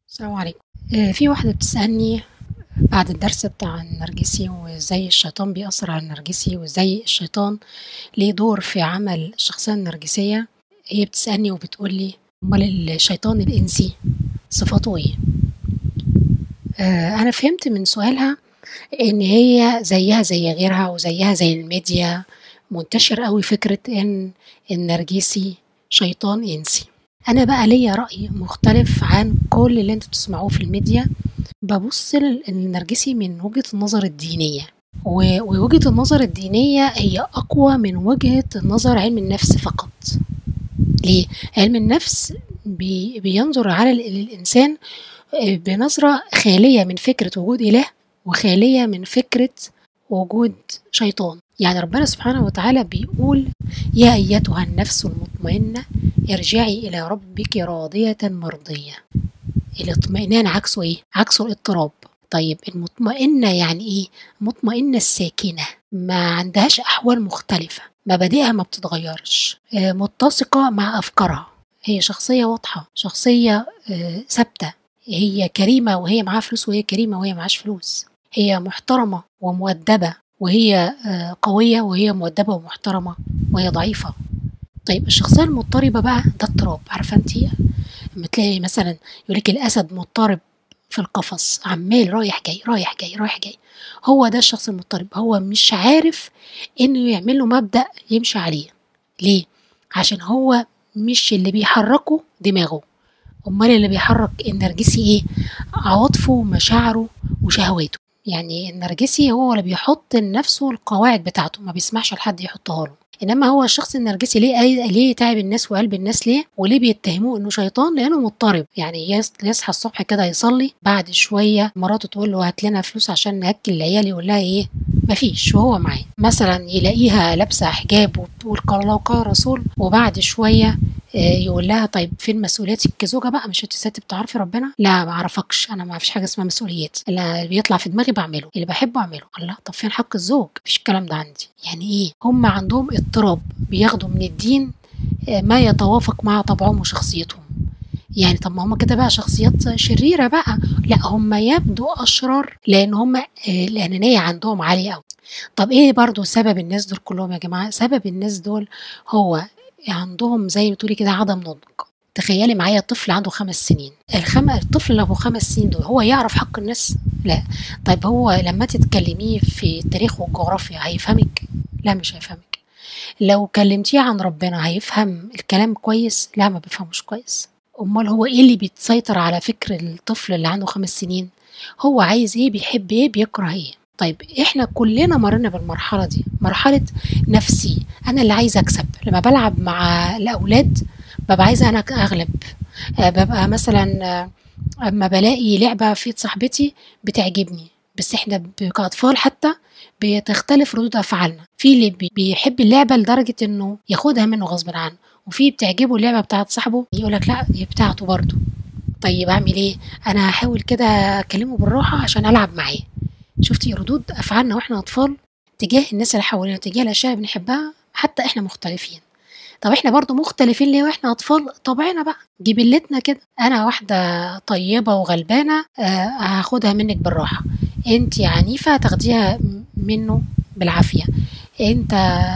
السلام عليكم آه، في واحدة بتسألني بعد الدرس بتاع النرجسي وازاي الشيطان بيأثر على النرجسي وازاي الشيطان ليه دور في عمل الشخصية النرجسية هي بتسألني وبتقولي أمال الشيطان الإنسي صفاته إيه؟ آه، أنا فهمت من سؤالها إن هي زيها زي غيرها وزيها زي الميديا منتشر قوي فكرة إن النرجسي شيطان إنسي أنا بقى ليا رأي مختلف عن كل اللي انتوا بتسمعوه في الميديا ببص للنرجسي من وجهة النظر الدينية و- ووجهة النظر الدينية هي أقوى من وجهة النظر علم النفس فقط ليه؟ علم النفس بي بينظر على ال- الإنسان آه، بنظرة خالية من فكرة وجود إله وخالية من فكرة وجود شيطان يعني ربنا سبحانه وتعالى بيقول يا أيتها النفس المطمئنة ارجعي إلى ربك راضية مرضية الاطمئنان عكسه ايه؟ عكسه الاضطراب طيب المطمئنة يعني ايه؟ مطمئنة الساكنة ما عندهاش أحوال مختلفة مبادئها ما بتتغيرش آه، متسقة مع أفكارها هي شخصية واضحة شخصية آه، ثابتة هي كريمة وهي معاها فلوس وهي كريمة وهي معاش فلوس هي محترمة ومؤدبة وهي آه، قوية وهي مؤدبة ومحترمة وهي ضعيفة طيب الشخصية المضطربة بقى ده اضطراب عارفة انت لما تلاقي مثلا يقول لك الاسد مضطرب في القفص عمال رايح جاي رايح جاي رايح جاي هو ده الشخص المضطرب هو مش عارف انه يعمل له مبدأ يمشي عليه ليه عشان هو مش اللي بيحركه دماغه امال اللي بيحرك النرجسي ايه عواطفه ومشاعره وشهواته يعني النرجسي هو اللي بيحط لنفسه القواعد بتاعته ما بيسمعش لحد يحطها له انما هو الشخص النرجسي ليه أي- ليه تعب الناس وقلب الناس ليه وليه بيتهموه انه شيطان لانه مضطرب يعني يص- يصحى الصبح كده يصلي بعد شويه مراته تقول له هات لنا فلوس عشان ناكل العيال يقول لها ايه مفيش وهو معاه مثلا يلاقيها لابسه حجاب وبتقول قال الله وقال رسول وبعد شويه آه، يقول لها طيب فين مسؤولياتك كزوجه بقى مش انت ست بتعرفي ربنا لا ما اعرفكش انا ما فيش حاجه اسمها مسؤوليات اللي بيطلع في دماغي بعمله اللي بحبه اعمله الله طب فين حق الزوج مفيش الكلام ده عندي يعني ايه هم عندهم اضطراب بياخدوا من الدين آه، ما يتوافق مع طبعهم وشخصيتهم يعني طب ما هم كده بقى شخصيات شريره بقى لا هم يبدو اشرار لان هم آه، الانانيه عندهم عاليه قوي طب ايه برضو سبب الناس دول كلهم يا جماعه سبب الناس دول هو عندهم زي ما تقولي كده عدم نضج تخيلي معايا طفل عنده خمس سنين الخم... الطفل اللي ابو خمس سنين دول هو يعرف حق الناس لا طيب هو لما تتكلميه في التاريخ والجغرافيا هيفهمك لا مش هيفهمك لو كلمتيه عن ربنا هيفهم الكلام كويس لا ما بيفهموش كويس امال هو ايه اللي بيتسيطر على فكر الطفل اللي عنده خمس سنين هو عايز ايه بيحب ايه بيكره ايه طيب احنا كلنا مرينا بالمرحله دي مرحله نفسي انا اللي عايزه اكسب لما بلعب مع الاولاد ببقى عايزه انا اغلب آه، ببقى مثلا آه، اما بلاقي لعبه في ايد صاحبتي بتعجبني بس احنا ب- كاطفال حتى بتختلف ردود افعالنا في اللي بي- بيحب اللعبه لدرجه انه ياخدها منه غصب عنه وفي بتعجبه اللعبه بتاعت صاحبه يقول لك لا دي بتاعته برضه طيب اعمل ايه انا هحاول كده اكلمه بالراحه عشان العب معاه شفتي ردود افعالنا واحنا اطفال تجاه الناس اللي حوالينا تجاه الاشياء اللي بنحبها حتى احنا مختلفين طب احنا برضو مختلفين ليه واحنا اطفال طبعنا بقى جبلتنا كده انا واحده طيبه وغلبانه آه هاخدها منك بالراحه انت عنيفه هتاخديها م- منه بالعافيه انت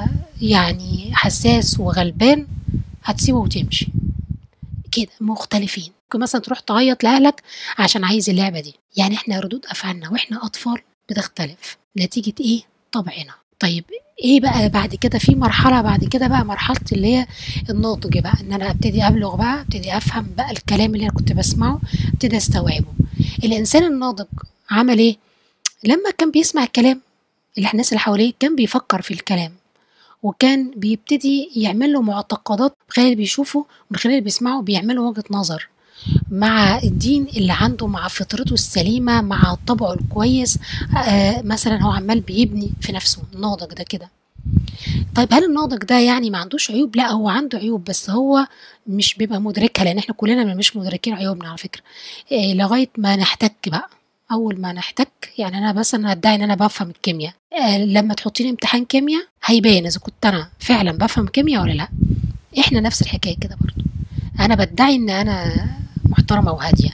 يعني حساس وغلبان هتسيبه وتمشي كده مختلفين ممكن مثلا تروح تعيط لاهلك عشان عايز اللعبه دي يعني احنا ردود افعالنا واحنا اطفال بتختلف نتيجه ايه طبعنا طيب ايه بقى بعد كده في مرحله بعد كده بقى مرحله اللي هي النضج بقى ان انا ابتدي ابلغ بقى ابتدي افهم بقى الكلام اللي انا كنت بسمعه ابتدي استوعبه الانسان الناضج عمل ايه لما كان بيسمع الكلام اللي الناس اللي حواليه كان بيفكر في الكلام وكان بيبتدي يعمل له معتقدات من خلال اللي بيشوفه ومن خلال اللي بيسمعه بيعمل له وجهة نظر مع الدين اللي عنده مع فطرته السليمة مع طبعه الكويس آه مثلا هو عمال بيبني في نفسه الناضج ده كده طيب هل الناضج ده يعني ما عندوش عيوب لا هو عنده عيوب بس هو مش بيبقى مدركها لان احنا كلنا مش مدركين عيوبنا على فكرة إيه لغاية ما نحتك بقى اول ما نحتك يعني انا مثلا ادعي ان انا بفهم الكيمياء آه لما تحطيني امتحان كيمياء هيبان اذا كنت انا فعلا بفهم كيمياء ولا لا احنا نفس الحكايه كده برضو انا بدعي ان انا محترمه وهاديه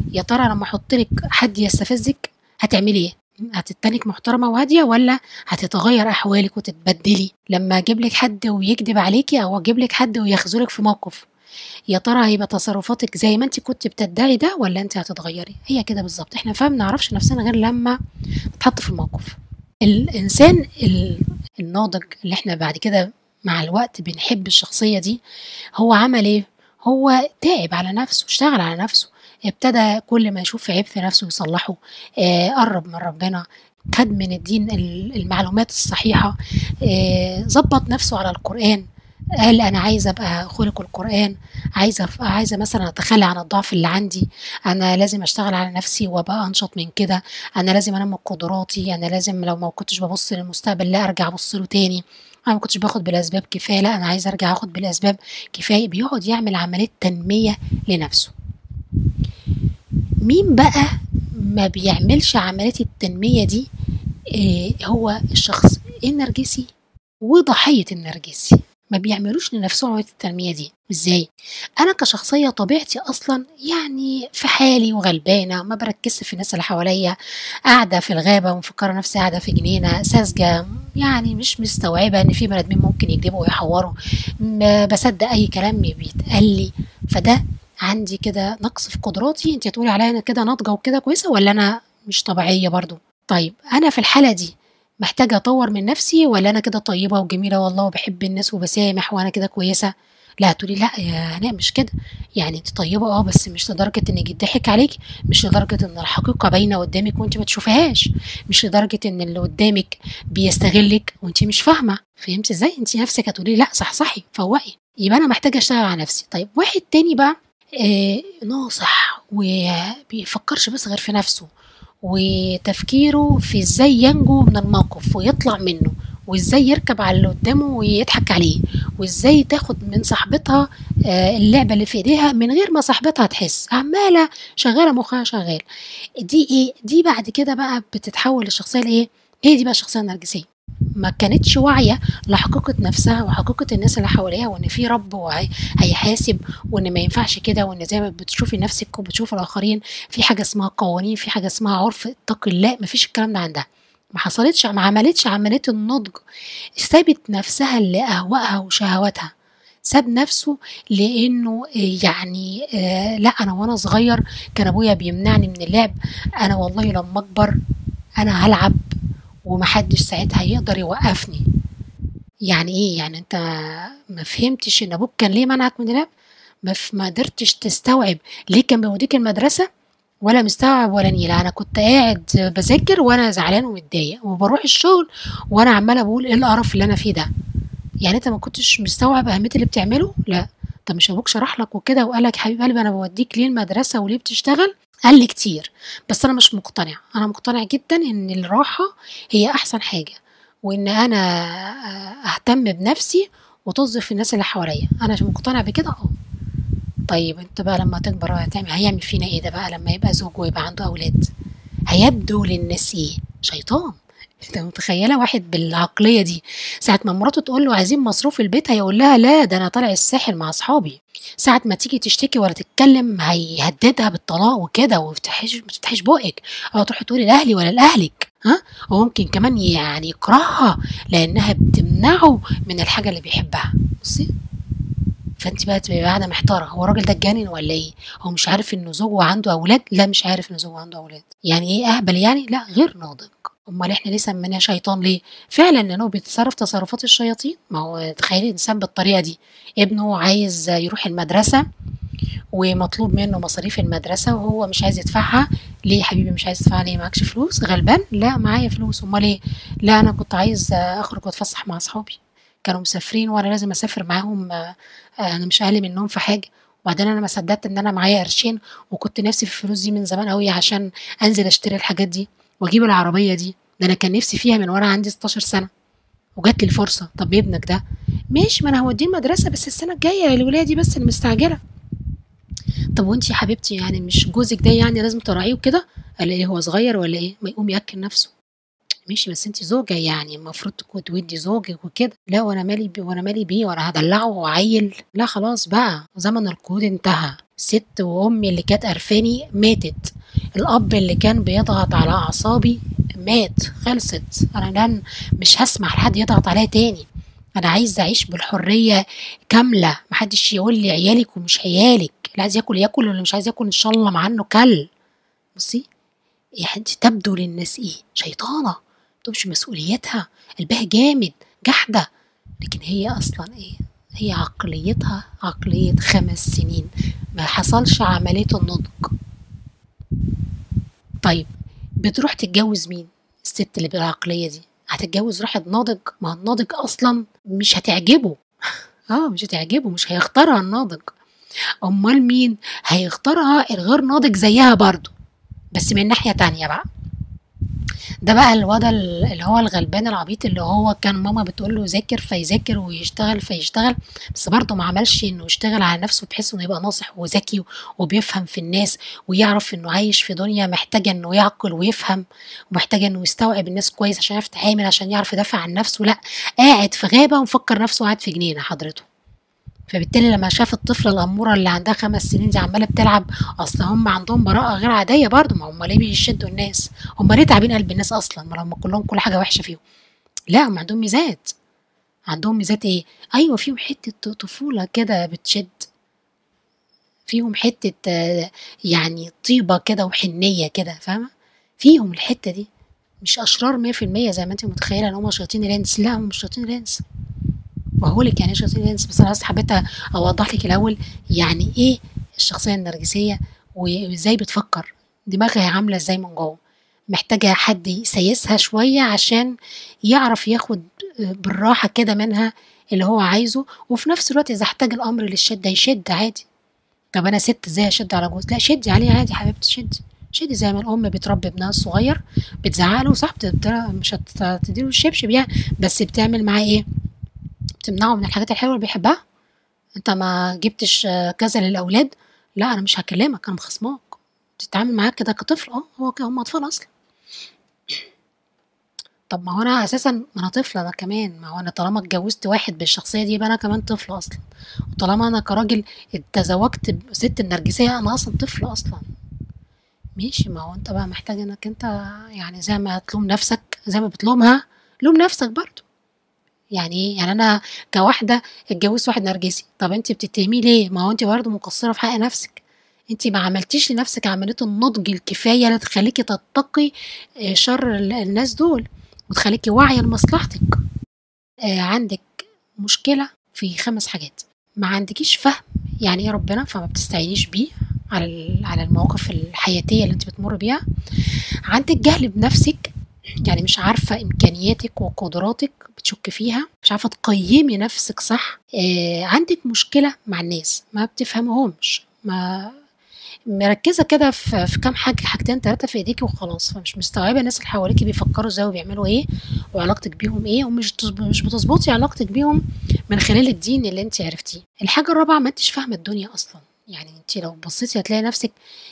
يا ترى لما احط لك حد يستفزك هتعملي ايه هتتنك محترمة وهادية ولا هتتغير أحوالك وتتبدلي لما أجيب لك حد ويكذب عليكي أو أجيب لك حد ويخذلك في موقف يا ترى هيبقى تصرفاتك زي ما انت كنت بتدعي ده ولا انت هتتغيري هي كده بالظبط احنا فاهم نعرفش نفسنا غير لما نتحط في الموقف الانسان ال- الناضج اللي احنا بعد كده مع الوقت بنحب الشخصية دي هو عمل ايه هو تعب على نفسه اشتغل على نفسه ابتدى كل ما يشوف عيب في نفسه يصلحه آه قرب من ربنا خد من الدين ال- المعلومات الصحيحة آه، ظبط نفسه على القرآن قال انا عايزه ابقى خلق القران عايزه أف- عايزه مثلا اتخلى عن الضعف اللي عندي انا لازم اشتغل على نفسي وابقى انشط من كده انا لازم انمي قدراتي انا لازم لو ما كنتش ببص للمستقبل لا ارجع ابص له تاني انا ما كنتش باخد بالاسباب كفايه لا انا عايز ارجع اخد بالاسباب كفايه بيقعد يعمل عمليه تنميه لنفسه مين بقى ما بيعملش عمليه التنميه دي إيه هو الشخص النرجسي وضحيه النرجسي ما بيعملوش لنفسهم عمليه التنميه دي ازاي انا كشخصيه طبيعتي اصلا يعني في حالي وغلبانه ما بركزش في الناس اللي حواليا قاعده في الغابه ومفكره نفسي قاعده في جنينه ساذجه يعني مش مستوعبه ان في بني ادمين ممكن يكذبوا ويحوروا ما بصدق اي كلام بيتقال لي فده عندي كده نقص في قدراتي انت تقولي عليا انا كده ناضجه وكده كويسه ولا انا مش طبيعيه برضو طيب انا في الحاله دي محتاجه اطور من نفسي ولا انا كده طيبه وجميله والله وبحب الناس وبسامح وانا كده كويسه لا تقولي لا يا هناء مش كده يعني انت طيبه اه بس مش لدرجه ان يضحك عليك مش لدرجه ان الحقيقه باينه قدامك وانت ما تشوفيهاش مش لدرجه ان اللي قدامك بيستغلك وانت مش فاهمه فهمت ازاي انت نفسك هتقولي لا صح صحي فوقي يبقى انا محتاجه اشتغل على نفسي طيب واحد تاني بقى آه ناصح وبيفكرش بس غير في نفسه وتفكيره في ازاي ينجو من الموقف ويطلع منه وازاي يركب على اللي قدامه ويضحك عليه وازاي تاخد من صاحبتها آه، اللعبه اللي في ايديها من غير ما صاحبتها تحس عماله شغاله مخها شغال دي ايه دي بعد كده بقى بتتحول للشخصيه الايه هي دي بقى الشخصيه النرجسيه ما كانتش واعيه لحقيقه نفسها وحقيقه الناس اللي حواليها وان في رب وهيحاسب وان ما ينفعش كده وان زي ما بتشوفي نفسك وبتشوفي الاخرين في حاجه اسمها قوانين في حاجه اسمها عرف اتقي الله ما فيش الكلام ده عندها ما حصلتش ما عملتش عمليه النضج سابت نفسها لاهوائها وشهواتها ساب نفسه لانه يعني آه لا انا وانا صغير كان ابويا بيمنعني من اللعب انا والله لما اكبر انا هلعب ومحدش ساعتها يقدر يوقفني يعني ايه يعني انت ما فهمتش ان ابوك كان ليه منعك من اللعب ما, ف- ما قدرتش تستوعب ليه كان بيوديك المدرسه ولا مستوعب ولا نيلة انا كنت قاعد بذاكر وانا زعلان ومتضايق وبروح الشغل وانا عماله بقول ايه القرف اللي انا فيه ده يعني انت ما كنتش مستوعب اهميه اللي بتعمله لا طب مش ابوك شرح لك وكده وقال لك حبيب قلبي انا بوديك ليه المدرسه وليه بتشتغل قال لي كتير بس انا مش مقتنع انا مقتنع جدا ان الراحه هي احسن حاجه وان انا اهتم بنفسي وتوظف الناس اللي حواليا انا مش مقتنع بكده اه طيب انت بقى لما تكبر هتعمل هيعمل فينا ايه ده بقى لما يبقى زوج ويبقى عنده اولاد هيبدو للناس ايه شيطان انت متخيله واحد بالعقليه دي ساعه ما مراته تقول له عايزين مصروف البيت هيقول لها لا ده انا طالع الساحل مع اصحابي ساعه ما تيجي تشتكي ولا تتكلم هيهددها بالطلاق وكده وما تفتحيش ما تفتحيش بقك او تروحي تقولي لاهلي ولا لاهلك ها وممكن كمان يعني يكرهها لانها بتمنعه من الحاجه اللي بيحبها بصي فانت بقى تبقي قاعده محتاره هو الراجل ده اتجنن ولا ايه هو مش عارف انه زوج وعنده اولاد لا مش عارف انه زوج وعنده اولاد يعني ايه اهبل يعني لا غير ناضج امال احنا ليه سميناه شيطان ليه فعلا لانه بيتصرف تصرفات الشياطين ما هو تخيلي انسان بالطريقه دي ابنه عايز يروح المدرسه ومطلوب منه مصاريف المدرسه وهو مش عايز يدفعها ليه يا حبيبي مش عايز تدفعها ليه معكش فلوس غلبان لا معايا فلوس امال ايه لا انا كنت عايز اخرج واتفسح مع اصحابي كانوا مسافرين وانا لازم اسافر معاهم انا مش اقل منهم في حاجه وبعدين انا ما صدقت ان انا معايا قرشين وكنت نفسي في الفلوس دي من زمان قوي عشان انزل اشتري الحاجات دي واجيب العربيه دي ده انا كان نفسي فيها من وانا عندي 16 سنه وجات لي الفرصه طب ابنك ده ماشي ما انا هوديه المدرسه بس السنه الجايه الولايه دي بس اللي مستعجله طب وانت يا حبيبتي يعني مش جوزك ده يعني لازم تراعيه وكده قال ايه هو صغير ولا ايه ما يقوم ياكل نفسه ماشي بس انت زوجة يعني المفروض تكون تودي زوجك وكده لا وانا مالي بي وانا مالي بيه وانا هدلعه وعيل لا خلاص بقى زمن القيود انتهى ست وامي اللي كانت قرفاني ماتت الاب اللي كان بيضغط على اعصابي مات خلصت انا الان مش هسمح لحد يضغط عليا تاني انا عايز اعيش بالحريه كامله محدش يقول لي عيالك ومش عيالك اللي عايز ياكل ياكل واللي مش عايز ياكل ان شاء الله مع انه كل بصي يا انت تبدو للناس ايه شيطانه مش مسؤوليتها قلبها جامد جحده لكن هي اصلا ايه هي عقليتها عقلية خمس سنين ما حصلش عملية النضج طيب بتروح تتجوز مين الست اللي بالعقلية دي هتتجوز واحد ناضج ما الناضج اصلا مش هتعجبه اه مش هتعجبه مش هيختارها الناضج امال مين هيختارها الغير ناضج زيها برضو بس من ناحية تانية بقى ده بقى الواد اللي هو الغلبان العبيط اللي هو كان ماما بتقول له ذاكر فيذاكر ويشتغل فيشتغل بس برضه ما عملش انه يشتغل على نفسه بحيث انه يبقى ناصح وذكي وبيفهم في الناس ويعرف انه عايش في دنيا محتاجه انه يعقل ويفهم ومحتاجه انه يستوعب الناس كويس عشان يعرف يتعامل عشان يعرف يدافع عن نفسه لا قاعد في غابه ومفكر نفسه قاعد في جنينه حضرته فبالتالي لما شاف الطفله الاموره اللي عندها خمس سنين دي عماله بتلعب اصل هم عندهم براءه غير عاديه برضو ما هم ليه بيشدوا الناس هم ليه تعبين قلب الناس اصلا ما هم كلهم كل حاجه وحشه فيهم لا هم عندهم ميزات عندهم ميزات ايه ايوه فيهم حته طفوله كده بتشد فيهم حته يعني طيبه كده وحنيه كده فاهمه فيهم الحته دي مش اشرار 100% زي ما انت متخيله ان هم شياطين الانس لا هم مش شياطين الانس وهقول لك يعني ايه شخصيه الانس بس انا بس حبيت اوضح لك الاول يعني ايه الشخصيه النرجسيه وازاي بتفكر دماغها عامله ازاي من جوه محتاجه حد يسيسها شويه عشان يعرف ياخد بالراحه كده منها اللي هو عايزه وفي نفس الوقت اذا احتاج الامر للشده يشد عادي طب انا ست ازاي اشد على جوز لا شدي عليه عادي حبيبتي شدي شدي زي ما الام بتربي ابنها الصغير بتزعله صح مش هتديله الشبشب يعني بس بتعمل معاه ايه تمنعه من الحاجات الحلوه اللي بيحبها انت ما جبتش كذا للاولاد لا انا مش هكلمك انا مخصماك تتعامل معاك كده كطفل اه هو هم اطفال اصلا طب ما هو انا اساسا ما انا طفله انا كمان ما هو انا طالما اتجوزت واحد بالشخصيه دي يبقى انا كمان طفل اصلا وطالما انا كراجل تزوجت بست النرجسيه انا اصلا طفل اصلا ماشي ما هو انت بقى محتاج انك انت يعني زي ما تلوم نفسك زي ما بتلومها لوم نفسك برضو يعني ايه يعني انا كواحده اتجوزت واحد نرجسي طب انت بتتهميه ليه ما هو انت برضه مقصره في حق نفسك انت ما عملتيش لنفسك عمليه النضج الكفايه اللي تخليكي تتقي شر الناس دول وتخليكي واعيه لمصلحتك آه عندك مشكله في خمس حاجات ما عندكيش فهم يعني ايه ربنا فما بتستعينيش بيه على على المواقف الحياتيه اللي انت بتمر بيها عندك جهل بنفسك يعني مش عارفه امكانياتك وقدراتك بتشك فيها مش عارفه تقيمي نفسك صح آه عندك مشكله مع الناس ما بتفهمهمش ما مركزه كده في, في كام حاجه حاجتين ثلاثه في ايديكي وخلاص فمش مستوعبه الناس اللي حواليكي بيفكروا ازاي وبيعملوا ايه وعلاقتك بيهم ايه ومش مش بتظبطي علاقتك بيهم من خلال الدين اللي انت عرفتيه الحاجه الرابعه ما انتش فاهمه الدنيا اصلا يعني انت لو بصيتي هتلاقي نفسك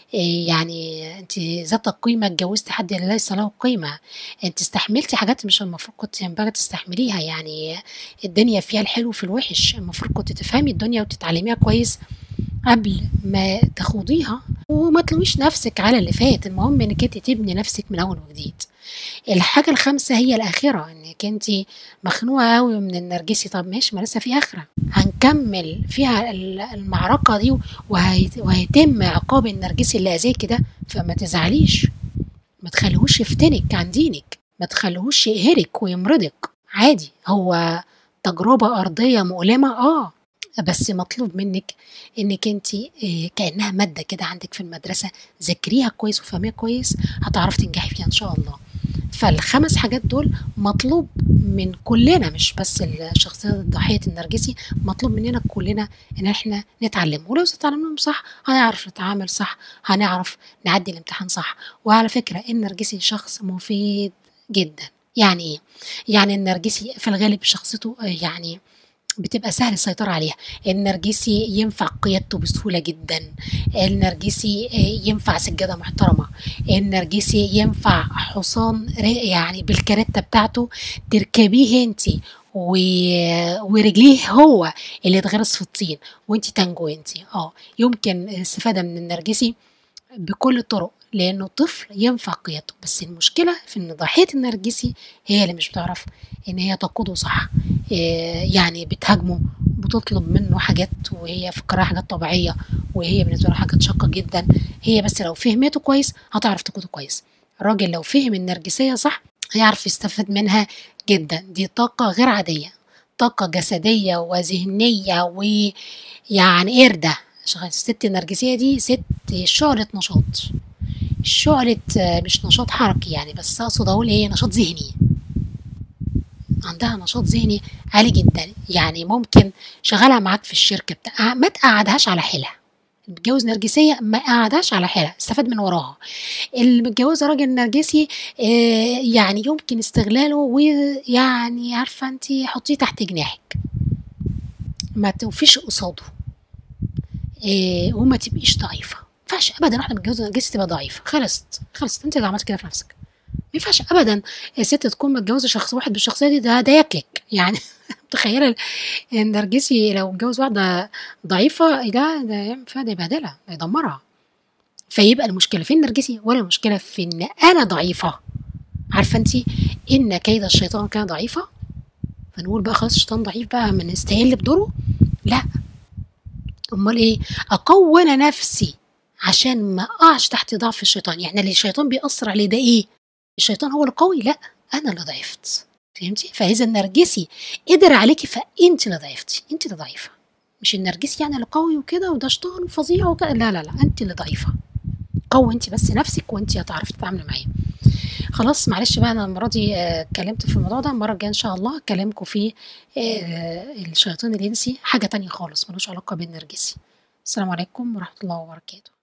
يعني انت ذات قيمه اتجوزتي حد ليس له قيمه انت استحملتي حاجات مش المفروض كنت ينبغي تستحمليها يعني الدنيا فيها الحلو في الوحش المفروض كنت تفهمي الدنيا وتتعلميها كويس قبل ما تخوضيها وما تلويش نفسك على اللي فات المهم انك انت تبني نفسك من اول وجديد الحاجة الخامسة هي الآخرة انك انت مخنوقة قوي من النرجسي طب ماشي ما لسه في آخرة هنكمل فيها المعركة دي وهيتم عقاب النرجسي اللي أذاكي ده فما تزعليش ما تخليهوش يفتنك عن دينك ما تخليهوش يقهرك ويمرضك عادي هو تجربة أرضية مؤلمة اه بس مطلوب منك انك انت كانها ماده كده عندك في المدرسه ذاكريها كويس وفهميها كويس هتعرفي تنجحي فيها ان شاء الله فالخمس حاجات دول مطلوب من كلنا مش بس الشخصيه ضحيه النرجسي مطلوب مننا كلنا ان احنا نتعلم ولو اتعلمناهم صح هنعرف نتعامل صح هنعرف نعدي الامتحان صح وعلى فكره النرجسي شخص مفيد جدا يعني ايه يعني النرجسي في الغالب شخصيته يعني بتبقى سهل السيطرة عليها النرجسي ينفع قيادته بسهولة جدا النرجسي ينفع سجادة محترمة النرجسي ينفع حصان يعني بالكارتة بتاعته تركبيه انت و... ورجليه هو اللي اتغرس في الطين وانت تنجو انت اه يمكن الاستفاده من النرجسي بكل الطرق لانه الطفل ينفع قيادته بس المشكله في ان ضحيه النرجسي هي اللي مش بتعرف ان هي تقوده صح إيه يعني بتهاجمه بتطلب منه حاجات وهي فكرها حاجات طبيعيه وهي بالنسبه له حاجات شاقه جدا هي بس لو فهمته كويس هتعرف تقوده كويس الراجل لو فهم النرجسيه صح هيعرف يستفاد منها جدا دي طاقه غير عاديه طاقه جسديه وذهنيه ويعني قرده الست النرجسيه دي ست شعله نشاط شعلة مش نشاط حركي يعني بس اقصد اقول ايه نشاط ذهني عندها نشاط ذهني عالي جدا يعني ممكن شغالة معاك في الشركة بتاع ما تقعدهاش على حيلها متجوز نرجسية ما قعدهاش على حيلها استفاد من وراها اللي متجوزة راجل نرجسي آه يعني يمكن استغلاله ويعني عارفة انت حطيه تحت جناحك ما توفيش قصاده آه وما تبقيش ضعيفة ما ينفعش ابدا واحده متجوزه نرجسي تبقى ضعيفه خلصت خلصت انت اللي عملت كده في نفسك ما ينفعش ابدا الست تكون متجوزه شخص واحد بالشخصيه دي ده ده ياكلك يعني متخيله النرجسي لو اتجوز واحده ضعيفه ده ده فده يبهدلها ده يدمرها فيبقى المشكله في النرجسي ولا المشكله في ان انا ضعيفه عارفه انت ان كيد الشيطان كان ضعيفه فنقول بقى خلاص الشيطان ضعيف بقى ما نستهل بدوره لا امال ايه اقوى انا نفسي عشان ما اقعش تحت ضعف الشيطان يعني اللي الشيطان بيأثر عليه ده ايه الشيطان هو القوي لا انا اللي ضعفت فهمتي فاذا النرجسي قدر عليكي فانت اللي ضعفتي انت اللي ضعيفه مش النرجسي يعني اللي قوي وكده وده شيطان وفظيع وكده لا لا لا انت اللي ضعيفه قوي انت بس نفسك وانت هتعرفي تتعاملي معاه خلاص معلش بقى انا المره دي اتكلمت في الموضوع ده المره الجايه ان شاء الله اكلمكم في الشيطان الانسي حاجه تانية خالص ملوش علاقه بالنرجسي السلام عليكم ورحمه الله وبركاته